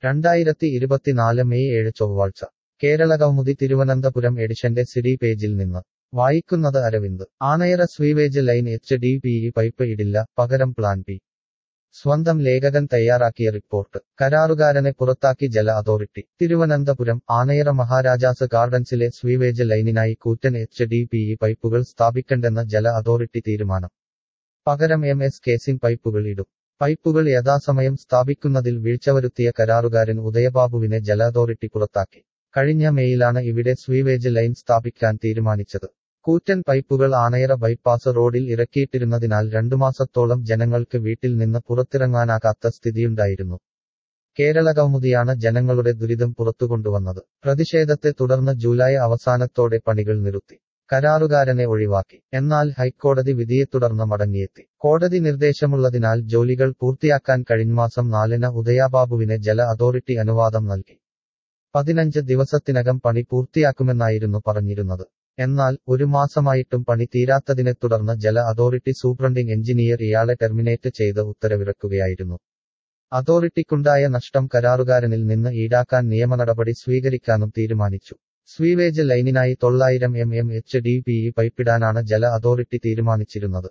രണ്ടായിരത്തി ഇരുപത്തിനാല് മെയ് ഏഴ് ചൊവ്വാഴ്ച കേരളകൗമുദി തിരുവനന്തപുരം എഡിഷന്റെ സിഡി പേജിൽ നിന്ന് വായിക്കുന്നത് Aravind Anayara sewage line H D P E pipe ഇടില്ല പകരം പ്ലാൻ ബി സ്വന്തം ലേഖകൻ തയ്യാറാക്കിയ റിപ്പോർട്ട് കരാറുകാരനെ പുറത്താക്കി ജല അതോറിറ്റി തിരുവനന്തപുരം ആണയറ മഹാരാജാസ് ഗാർഡൻസിലെ സ്വീവേജ് ലൈനിനായി കൂറ്റൻ എച്ച് ഡി പി ഇ പൈപ്പുകൾ സ്ഥാപിക്കണ്ടെന്ന ജല അതോറിറ്റി തീരുമാനം പകരം എം എസ് കേസിംഗ് പൈപ്പുകൾ ഇടും പൈപ്പുകൾ യഥാസമയം സ്ഥാപിക്കുന്നതിൽ വീഴ്ച വരുത്തിയ കരാറുകാരൻ ഉദയബാബുവിനെ ജല അതോറിറ്റി പുറത്താക്കി കഴിഞ്ഞ മെയിലാണ് ഇവിടെ സ്വീവേജ് ലൈൻ സ്ഥാപിക്കാൻ തീരുമാനിച്ചത് കൂറ്റൻ പൈപ്പുകൾ ആണയറ ബൈപ്പാസ് റോഡിൽ ഇറക്കിയിട്ടിരുന്നതിനാൽ രണ്ടു മാസത്തോളം ജനങ്ങൾക്ക് വീട്ടിൽ നിന്ന് പുറത്തിറങ്ങാനാകാത്ത സ്ഥിതിയുണ്ടായിരുന്നു കേരള കൗമുദിയാണ് ജനങ്ങളുടെ ദുരിതം പുറത്തുകൊണ്ടുവന്നത് പ്രതിഷേധത്തെ തുടർന്ന് ജൂലൈ അവസാനത്തോടെ പണികൾ നിർത്തി കരാറുകാരനെ ഒഴിവാക്കി എന്നാൽ ഹൈക്കോടതി വിധിയെ തുടർന്ന് മടങ്ങിയെത്തി കോടതി നിർദ്ദേശമുള്ളതിനാൽ ജോലികൾ പൂർത്തിയാക്കാൻ കഴിഞ്ഞമാസം നാലിന് ഉദയാബാബുവിനെ ജല അതോറിറ്റി അനുവാദം നൽകി പതിനഞ്ച് ദിവസത്തിനകം പണി പൂർത്തിയാക്കുമെന്നായിരുന്നു പറഞ്ഞിരുന്നത് എന്നാൽ ഒരു മാസമായിട്ടും പണി തീരാത്തതിനെ തുടർന്ന് ജല അതോറിറ്റി സൂപ്രണ്ടിംഗ് എഞ്ചിനീയർ ഇയാളെ ടെർമിനേറ്റ് ചെയ്ത് ഉത്തരവിറക്കുകയായിരുന്നു അതോറിറ്റിക്കുണ്ടായ നഷ്ടം കരാറുകാരനിൽ നിന്ന് ഈടാക്കാൻ നിയമനടപടി സ്വീകരിക്കാനും തീരുമാനിച്ചു സ്വീവേജ് ലൈനിനായി തൊള്ളായിരം M M H D P E പൈപ്പിടാനാണ് ജല അതോറിറ്റി തീരുമാനിച്ചിരുന്നത്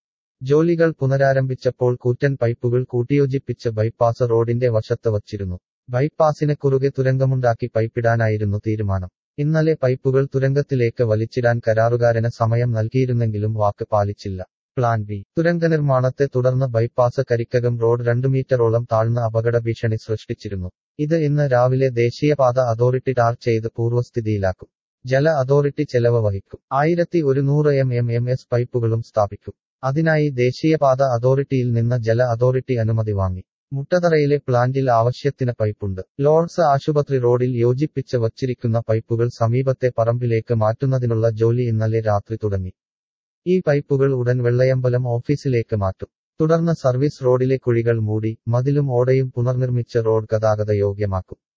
ജോലികൾ പുനരാരംഭിച്ചപ്പോൾ കൂറ്റൻ പൈപ്പുകൾ കൂട്ടിയോജിപ്പിച്ച് ബൈപ്പാസ് റോഡിന്റെ വശത്ത് വച്ചിരുന്നു ബൈപ്പാസിന് കുറുകെ തുരങ്കമുണ്ടാക്കി പൈപ്പിടാനായിരുന്നു തീരുമാനം ഇന്നലെ പൈപ്പുകൾ തുരങ്കത്തിലേക്ക് വലിച്ചിടാൻ കരാറുകാരന് സമയം നൽകിയിരുന്നെങ്കിലും വാക്ക് പാലിച്ചില്ല പ്ലാൻ ബി തുരങ്ക നിർമ്മാണത്തെ തുടർന്ന് ബൈപ്പാസ് കരിക്കകം റോഡ് രണ്ടു മീറ്ററോളം താഴ്ന്ന അപകട ഭീഷണി സൃഷ്ടിച്ചിരുന്നു ഇത് ഇന്ന് രാവിലെ ദേശീയപാത അതോറിറ്റി ടാർ ചെയ്ത് പൂർവ്വസ്ഥിതിയിലാക്കും ജല അതോറിറ്റി ചെലവ് വഹിക്കും ആയിരത്തി ഒരുന്നൂറ് എം എം എം എസ് പൈപ്പുകളും സ്ഥാപിക്കും അതിനായി ദേശീയപാത അതോറിറ്റിയിൽ നിന്ന് ജല അതോറിറ്റി അനുമതി വാങ്ങി മുട്ടതറയിലെ പ്ലാന്റിൽ ആവശ്യത്തിന് പൈപ്പുണ്ട് ലോർഡ്സ് ആശുപത്രി റോഡിൽ യോജിപ്പിച്ച് വച്ചിരിക്കുന്ന പൈപ്പുകൾ സമീപത്തെ പറമ്പിലേക്ക് മാറ്റുന്നതിനുള്ള ജോലി ഇന്നലെ രാത്രി തുടങ്ങി ഈ പൈപ്പുകൾ ഉടൻ വെള്ളയമ്പലം ഓഫീസിലേക്ക് മാറ്റും തുടർന്ന് സർവീസ് റോഡിലെ കുഴികൾ മൂടി മതിലും ഓടയും പുനർനിർമ്മിച്ച് റോഡ് ഗതാഗത യോഗ്യമാക്കും